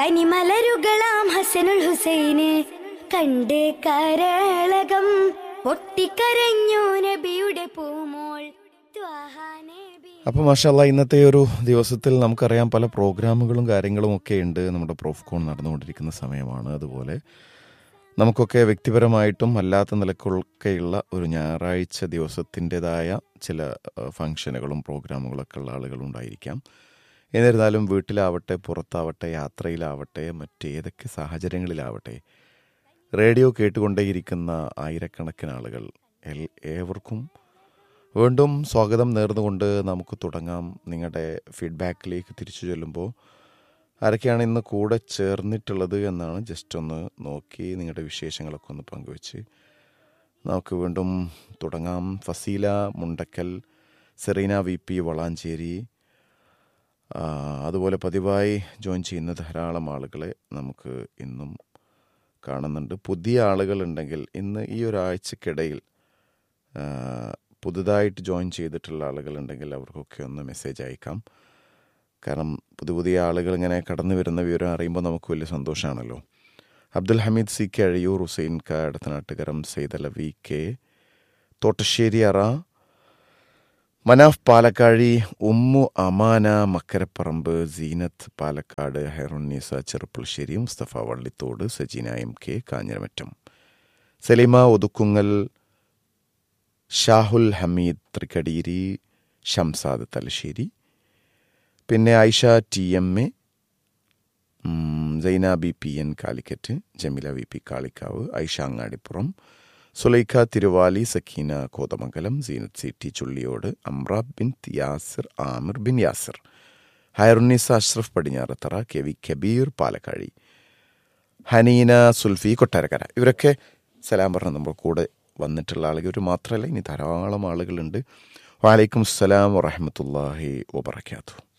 കനിമലരുകളാം ഹസനുൽ ഹുസൈന് കണ്ട് കരളകം പൊട്ടിക്കരഞ്ഞു നബിയുടെ പൂമോൾ ത്വാഹ നബി അപ്പോൾ മാഷല്ല ഇന്നത്തെ ഒരു ദിവസത്തിൽ നമുക്കറിയാം പല പ്രോഗ്രാമുകളും കാര്യങ്ങളും ഒക്കെ ഉണ്ട് നമ്മുടെ പ്രോഫ്കോൺ നടന്നുകൊണ്ടിരിക്കുന്ന സമയമാണ് അതുപോലെ നമുക്കൊക്കെ വ്യക്തിപരമായിട്ടും അല്ലാത്ത നിലക്കൊക്കെയുള്ള ഒരു ഞായറാഴ്ച ദിവസത്തിൻ്റെതായ ചില അഹ്, ഫംഗ്ഷനുകളും പ്രോഗ്രാമുകളൊക്കെ ഉള്ള ആളുകളുണ്ടായിരിക്കാം എന്നിരുന്നാലും വീട്ടിലാവട്ടെ പുറത്താവട്ടെ യാത്രയിലാവട്ടെ മറ്റേതൊക്കെ സാഹചര്യങ്ങളിലാവട്ടെ റേഡിയോ കേട്ടുകൊണ്ടേയിരിക്കുന്ന ആയിരക്കണക്കിന് ആളുകൾ എൽ- ഏവർക്കും വീണ്ടും സ്വാഗതം നേർന്നുകൊണ്ട് നമുക്ക് തുടങ്ങാം നിങ്ങളുടെ ഫീഡ്ബാക്കിലേക്ക് തിരിച്ചു ചൊല്ലുമ്പോൾ ആരൊക്കെയാണ് ഇന്ന് കൂടെ ചേർന്നിട്ടുള്ളത് എന്നാണ് ജസ്റ്റ് ഒന്ന് നോക്കി നിങ്ങളുടെ വിശേഷങ്ങളൊക്കെ ഒന്ന് പങ്കുവെച്ച് നമുക്ക് വീണ്ടും തുടങ്ങാം ഫസീല മുണ്ടക്കൽ സെറീന വി പി വളാഞ്ചേരി ആ, അതുപോലെ പതിവായി ജോയിൻ ചെയ്യുന്ന ധാരാളം ആളുകളെ നമുക്ക് ഇന്നും കാണുന്നുണ്ട് പുതിയ ആളുകളുണ്ടെങ്കിൽ ഇന്ന് ഈ ഒരാഴ്ചക്കിടയിൽ ആ, പുതുതായിട്ട് ജോയിൻ ചെയ്തിട്ടുള്ള ആളുകളുണ്ടെങ്കിൽ അവർക്കൊക്കെ ഒന്ന് മെസ്സേജ് അയക്കാം കാരണം പുതിയ പുതിയ ആളുകൾ ഇങ്ങനെ കടന്നു വരുന്ന വിവരം അറിയുമ്പോൾ നമുക്ക് വലിയ സന്തോഷമാണല്ലോ അബ്ദുൽ ഹമീദ് സി കെ അഴിയൂർ ഹുസൈൻ ക എടത്തനാട്ടുകരം സെയ്തല വി കെ തോട്ടശ്ശേരി അറ മനാഫ് പാലക്കാഴി ഉമ്മു അമാന മക്കരപ്പറമ്പ് സീനത്ത് പാലക്കാട് ഹെറുന്നീസ ചെറുപ്പുളശ്ശേരി മുസ്തഫ വള്ളിത്തോട് സജീന എം കെ കാഞ്ഞിരമറ്റം സലീമ ഒതുക്കുങ്ങൽ ഷാഹുൽ ഹമീദ് ത്രിക്കടീരി ഷംസാദ് തലശ്ശേരി പിന്നെ ഐഷ ടി എം എ ഉം, Saina B P N Calicut Jameela V P Kalikavu Aisha Angadipuram Sulaikha Thiruvali Sakeena Kothamangalam Seenath C T Chulliyode Amra bin Yasir Amir bin Yasir Hayarunnisa Ashraf Padinjarathara K V Kabeer Palakkazhi Haneena Sulfi Kottarakkara ഇവരൊക്കെ സലാം പറഞ്ഞ് നമ്മുടെ കൂടെ വന്നിട്ടുള്ള ആളുകൾ ഒരു മാത്രമല്ല ഇനി ധാരാളം ആളുകളുണ്ട് വാലൈക്കും അസ്സലാം വറഹമത്തല്ലാഹി വബർക്കാത്തു